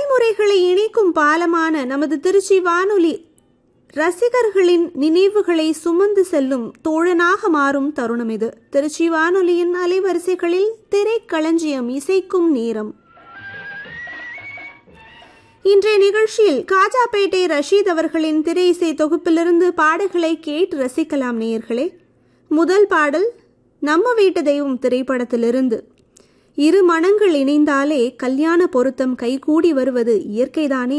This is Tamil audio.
தலைமுறைகளை இணைக்கும் பாலமான நமது திருச்சி வானொலி ரசிகர்களின் நினைவுகளை சுமந்து செல்லும் தோழனாக மாறும் தருணம் இது திருச்சி வானொலியின் அலைவரிசைகளில் திரைக்களஞ்சியம் இசைக்கும் நேரம் இன்றைய நிகழ்ச்சியில் காஜாபேட்டை ரஷீத் அவர்களின் திரை இசை தொகுப்பிலிருந்து பாடல்களை கேட்டு ரசிக்கலாம் நேயர்களே முதல் பாடல் நம்ம வீட்டு தெய்வம் திரைப்படத்திலிருந்து இரு மனங்கள் இணைந்தாலே கல்யாண பொருத்தம் கைகூடி வருவது இயற்கைதானே